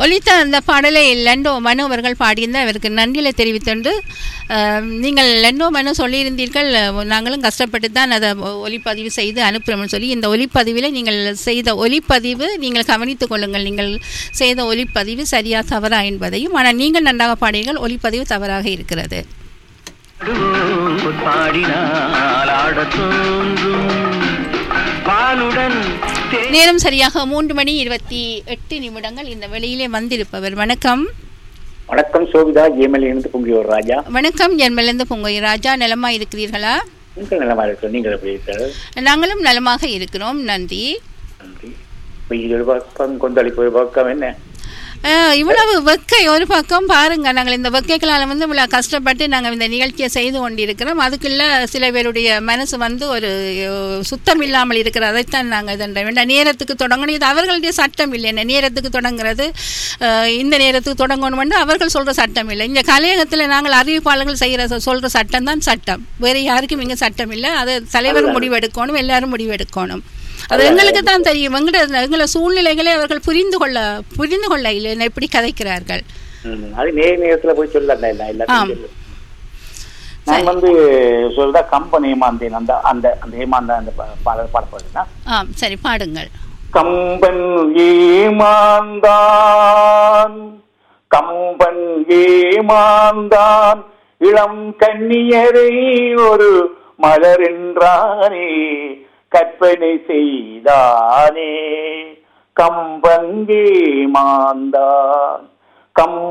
ஒலித்த அந்த பாடலை லெண்டோ மனு அவர்கள் பாடியிருந்தால் அவருக்கு நன்றிகளை தெரிவித்துண்டு அஹ், நீங்கள் லெண்டோ மனு சொல்லியிருந்தீர்கள் அஹ், நாங்களும் கஷ்டப்பட்டு தான் அதை ஒலிப்பதிவு செய்து அனுப்புகிறோம்னு சொல்லி இந்த ஒலிப்பதிவில் நீங்கள் செய்த ஒலிப்பதிவு நீங்கள் கவனித்துக் கொள்ளுங்கள் நீங்கள் செய்த ஒலிப்பதிவு சரியா தவறா என்பதையும் ஆனால் நீங்கள் நன்றாக பாடினீர்கள் ஒலிப்பதிவு தவறாக இருக்கிறது பாடுவோர் பாடினால் ஆடத் தோன்றும் பாலுடன் தே- நேரம் சரியாக மூன்று மணி இருபத்தி எட்டு நிமிடங்கள் இந்த வெளியிலே வந்திருப்பவர் வணக்கம் வணக்கம் சோபிதா ஜேமல் இருந்து பொங்கியோர் ராஜா வணக்கம் ஜென்மலேருந்து பொங்கை ராஜா நலமா இருக்கிறீர்களா நீங்கள் நலமா இருக்கிற நீங்கள் எப்படி இருக்கிறது நாங்களும் நலமாக இருக்கிறோம் நன்றி நன்றி வெயில் ஒரு பக்கம் கொந்தளிப்பு ஒரு பக்கம் என்ன அஹ், இவ்வளவு வெக்கை ஒரு பக்கம் பாருங்க நாங்கள் இந்த வெக்கைகளால் வந்து இவ்வளவு கஷ்டப்பட்டு நாங்கள் இந்த நிகழ்ச்சியை செய்து கொண்டிருக்கிறோம் அதுக்குள்ள சில பேருடைய மனசு வந்து ஒரு அஹ், சுத்தம் இல்லாமல் இருக்கிற அதைத்தான் நாங்கள் இதன்ற வேண்டாம் நேரத்துக்கு தொடங்கணும் இது அவர்களுடைய சட்டம் இல்லை என்ன நேரத்துக்கு தொடங்குறது அஹ், இந்த நேரத்துக்கு தொடங்கணும் என்று அவர்கள் சொல்ற சட்டம் இல்லை இந்த கலையகத்தில் நாங்கள் அறிவிப்பாளர்கள் செய்கிற சொல்ற சட்டம் தான் சட்டம் வேறு யாருக்கும் இங்கே சட்டம் இல்லை அது தலைவர் முடிவெடுக்கணும் எல்லாரும் முடிவெடுக்கணும் அது எங்களுக்கு தான் தெரியும் எங்கட எங்கள சூழ்நிலைகளை அவர்கள் புரிந்து கொள்ள புரிந்து கொள்ள இல்லை எப்படி கதைக்கிறார்கள் ம், அது நேர நேரத்துல போய் சொல்ல ஆம். எல்லாத்தையும் சொல்லு. நான் வந்து சொல்றதா கம்பன் ஏமாந்தேன் அந்த அந்த அந்த ஏமாந்த அந்த பா- பாடல் பாடப்படுதுன்னா ஆம் சரி பாடுங்கள் கம்பன் ஏமாந்தான் கம்பன் ஏமாந்தான் இளம் கன்னியரை ஒரு மலர் என்றானே கற்பனை செய்தானே கம்பன் ஏமாந்தான் கம்